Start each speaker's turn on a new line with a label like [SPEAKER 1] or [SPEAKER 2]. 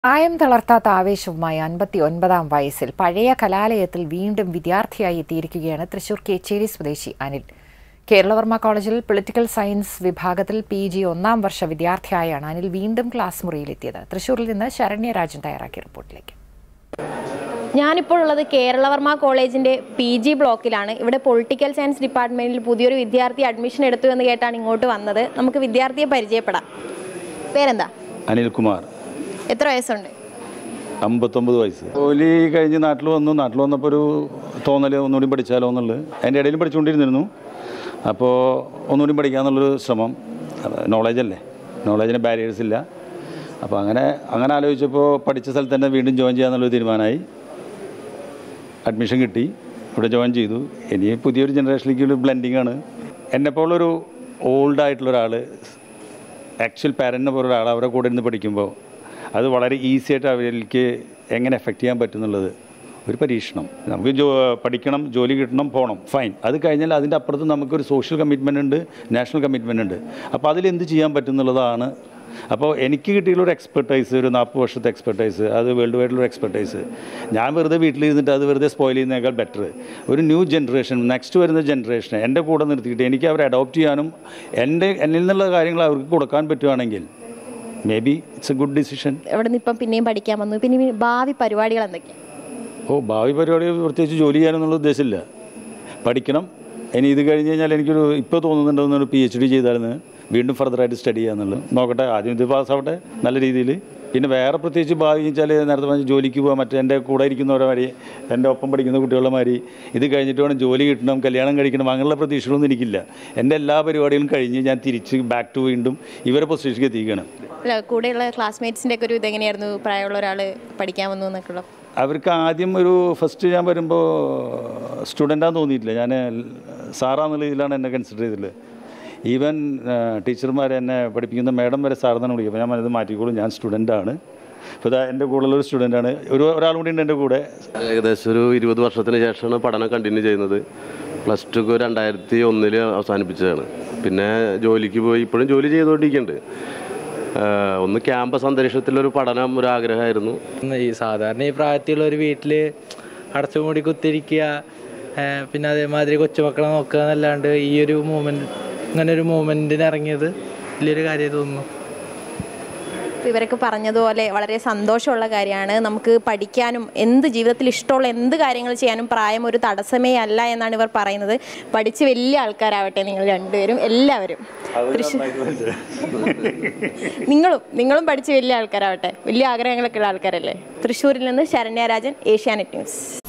[SPEAKER 1] പ്രായം തളർത്താത്ത ആവേശവുമായി അൻപത്തി ഒൻപതാം വയസ്സിൽ പഴയ കലാലയത്തിൽ വീണ്ടും വിദ്യാർത്ഥിയായി എത്തിയിരിക്കുകയാണ് തൃശൂർ കേച്ചേരി സ്വദേശി അനിൽ കേരളവർമ്മ കോളേജിൽ പൊളിറ്റിക്കൽ സയൻസ് വിഭാഗത്തിൽ പി ജി ഒന്നാം വർഷ വിദ്യാർത്ഥിയായാണ് അനിൽ വീണ്ടും ക്ലാസ് മുറിയിലെത്തിയത് തൃശൂരിൽ നിന്ന് ശരണ്യരാജൻ തയ്യാറാക്കിയ റിപ്പോർട്ടിലേക്ക്
[SPEAKER 2] ഞാനിപ്പോൾ ഉള്ളത് കേരളവർമ്മ കോളേജിന്റെ പി ജി ബ്ലോക്കിലാണ് ഇവിടെ പൊളിറ്റിക്കൽ സയൻസ് ഡിപ്പാർട്ട്മെന്റിൽ പുതിയൊരു വിദ്യാർത്ഥി അഡ്മിഷൻ എടുത്തു എന്ന് കേട്ടാണ് ഇങ്ങോട്ട് വന്നത് നമുക്ക് വിദ്യാർത്ഥിയെ പരിചയപ്പെടാം പേരെന്താ
[SPEAKER 3] അനിൽകുമാർ
[SPEAKER 2] എത്ര വയസ്സുണ്ട്
[SPEAKER 3] അമ്പത്തൊമ്പത് വയസ്സ് ജോലി കഴിഞ്ഞ് നാട്ടിൽ വന്നു നാട്ടിൽ വന്നപ്പോൾ ഒരു തോന്നൽ ഒന്നുകൂടി പഠിച്ചാലോ എന്നുള്ളത് അതിൻ്റെ ഇടയിലും പഠിച്ചുകൊണ്ടിരുന്നിരുന്നു അപ്പോൾ ഒന്നുകൂടി പഠിക്കാന്നുള്ളൊരു ശ്രമം നോളേജ് അല്ലേ നോളേജിന് ബാരിയേഴ്സ് ഇല്ല അപ്പോൾ അങ്ങനെ അങ്ങനെ ആലോചിച്ചപ്പോൾ പഠിച്ച സ്ഥലത്ത് തന്നെ വീണ്ടും ജോയിൻ ചെയ്യാന്നുള്ളൊരു തീരുമാനമായി അഡ്മിഷൻ കിട്ടി ഇവിടെ ജോയിൻ ചെയ്തു ഇനി പുതിയൊരു ജനറേഷനിലേക്ക് ഒരു ബ്ലെൻഡിങ് ആണ് എന്നെപ്പോലൊരു ഓൾഡ് ആയിട്ടുള്ള ഒരാൾ ആക്ച്വൽ പാരൻറ്റിനെ പോലെ ഒരാൾ അവരെ കൂടെ ഇരുന്ന് പഠിക്കുമ്പോൾ അത് വളരെ ഈസി ആയിട്ട് അവരിലേക്ക് എങ്ങനെ എഫക്റ്റ് ചെയ്യാൻ പറ്റും എന്നുള്ളത് ഒരു പരീക്ഷണം നമുക്ക് ജോ പഠിക്കണം ജോലി കിട്ടണം പോകണം ഫൈൻ അത് കഴിഞ്ഞാൽ അതിൻ്റെ അപ്പുറത്ത് നമുക്കൊരു സോഷ്യൽ കമ്മിറ്റ്മെൻ്റ് ഉണ്ട് നാഷണൽ കമ്മിറ്റ്മെൻ്റ് ഉണ്ട് അപ്പോൾ അതിൽ എന്ത് ചെയ്യാൻ പറ്റും എന്നുള്ളതാണ് അപ്പോൾ എനിക്ക് കിട്ടിയുള്ള ഒരു എക്സ്പെർട്ടൈസ് ഒരു നാൽപ്പത് വർഷത്തെ എക്സ്പെർട്ടൈസ് അത് വേൾഡ് വൈഡിലുള്ള എക്സ്പെർട്ടൈസ് ഞാൻ വെറുതെ വീട്ടിലിരുന്നിട്ട് അത് വെറുതെ സ്പോയിൽ ചെയ്യുന്നതിനേക്കാൾ ബെറ്റർ ഒരു ന്യൂ ജനറേഷൻ നെക്സ്റ്റ് വരുന്ന ജനറേഷൻ എൻ്റെ കൂടെ നിർത്തിയിട്ട് എനിക്ക് അവരെ അഡോപ്റ്റ് ചെയ്യാനും എൻ്റെ എന്നിൽ നിന്നുള്ള കാര്യങ്ങൾ അവർക്ക് കൊടുക്കാൻ പറ്റുവാണെങ്കിൽ may be it's a good decision
[SPEAKER 2] ഇവിടെ നിന്ന് ഇപ്പം പിന്നെയും പഠിക്കാൻ വന്നു പിന്നെ ഇനി ഭാവി പരിപാടികൾ എന്തൊക്കെയാണ്
[SPEAKER 3] ഓ ഭാവി പരിപാടി പ്രത്യേകിച്ച് ജോലി ചെയ്യാനൊന്നുള്ള ഉദ്ദേശമില്ല പഠിക്കണം ഇനി ഇത് കഴിഞ്ഞ് കഴിഞ്ഞാൽ എനിക്കൊരു ഇപ്പോൾ തോന്നുന്നുണ്ടെന്നൊരു പി എച്ച് ഡി ചെയ്തായിരുന്നു വീണ്ടും ഫർദറായിട്ട് സ്റ്റഡി ചെയ്യാന്നുള്ളത് നോക്കട്ടെ ആദ്യം ഇത് പാസ്സാവട്ടെ നല്ല രീതിയിൽ പിന്നെ വേറെ പ്രത്യേകിച്ച് ഭാവി വെച്ചാൽ നേരത്തെ പറഞ്ഞ ജോലിക്ക് പോകാൻ മറ്റേ എൻ്റെ കൂടെ ഇരിക്കുന്നവരെ മാതിരി എൻ്റെ ഒപ്പം പഠിക്കുന്ന കുട്ടികളുടെ മാതിരി ഇത് കഴിഞ്ഞിട്ട് വേണം ജോലി കിട്ടണം കല്യാണം കഴിക്കണം അങ്ങനെയുള്ള പ്രതീക്ഷകളൊന്നും എനിക്കില്ല എൻ്റെ എല്ലാ പരിപാടികളും കഴിഞ്ഞ് ഞാൻ തിരിച്ച് ബാക്ക് ടു വീണ്ടും ഇവരെ പൊസിഷനിലേക്ക് എത്തിക്കുകയാണ്
[SPEAKER 2] അല്ല കൂടെയുള്ള ക്ലാസ്മേറ്റ്സിൻ്റെ ഒക്കെ ഒരു ഇതെങ്ങനെയായിരുന്നു പ്രായമുള്ള ഒരാൾ പഠിക്കാൻ വന്നു എന്നൊക്കെ ഉള്ള
[SPEAKER 3] അവർക്ക് ആദ്യം ഒരു ഫസ്റ്റ് ഞാൻ വരുമ്പോൾ സ്റ്റുഡൻ്റാന്ന് തോന്നിയിട്ടില്ല ഞാൻ സാറാന്നുള്ള ഇതിലാണ് എന്നെ കൺസിഡർ ചെയ്തിട്ടുള്ളത് ഈവൻ ടീച്ചർമാർ എന്നെ പഠിപ്പിക്കുന്ന മാഡം വരെ സാറെന്നാണ് വിളിക്കുക അപ്പോൾ ഞാൻ ഇത് മാറ്റിക്കോളും ഞാൻ സ്റ്റുഡൻ്റാണ് അപ്പോൾ ഇതാ എൻ്റെ കൂടെയുള്ള ഒരു സ്റ്റുഡൻ്റാണ് ഒരു ഒരാളും കൂടി ഉണ്ട് എൻ്റെ കൂടെ
[SPEAKER 4] ഏകദേശം ഒരു ഇരുപത് വർഷത്തിന് ശേഷമാണ് പഠനം കണ്ടിന്യൂ ചെയ്യുന്നത് പ്ലസ് ടു രണ്ടായിരത്തി ഒന്നിൽ അവസാനിപ്പിച്ചതാണ് പിന്നെ ജോലിക്ക് പോയി ഇപ്പോഴും ജോലി ചെയ്തുകൊണ്ടിരിക്കുന്നുണ്ട് ആഹ് ഒന്ന് ക്യാമ്പസ് അന്തരീക്ഷത്തിലൊരു പഠനം ഒരു ആഗ്രഹമായിരുന്നു
[SPEAKER 5] ഈ സാധാരണ ഈ പ്രായത്തിലുള്ള ഒരു വീട്ടിൽ അടച്ചുമൂടി കുത്തിരിക്കുക ഏഹ് പിന്നെ അതേമാതിരി കൊച്ചുമക്കളെ നോക്കുക എന്നല്ലാണ്ട് ഈ ഒരു മൂമെന്റ് ഇങ്ങനെ ഒരു മൂമെന്റിന് ഇറങ്ങിയത് വലിയൊരു കാര്യം തോന്നുന്നു
[SPEAKER 2] ഇപ്പം ഇവരൊക്കെ പറഞ്ഞതുപോലെ വളരെ സന്തോഷമുള്ള കാര്യമാണ് നമുക്ക് പഠിക്കാനും എന്ത് ജീവിതത്തിൽ ഇഷ്ടമുള്ള എന്ത് കാര്യങ്ങൾ ചെയ്യാനും പ്രായം ഒരു തടസ്സമേ അല്ല എന്നാണ് ഇവർ പറയുന്നത് പഠിച്ച് വലിയ ആൾക്കാരാവട്ടെ നിങ്ങൾ രണ്ടുപേരും എല്ലാവരും തൃശ്ശൂർ നിങ്ങളും നിങ്ങളും പഠിച്ച് വലിയ ആൾക്കാരാവട്ടെ വലിയ ആഗ്രഹങ്ങളൊക്കെ ഉള്ള ആൾക്കാരല്ലേ തൃശ്ശൂരിൽ നിന്ന് ശരണ്യ രാജൻ ഏഷ്യാനെറ്റ് ന്യൂസ്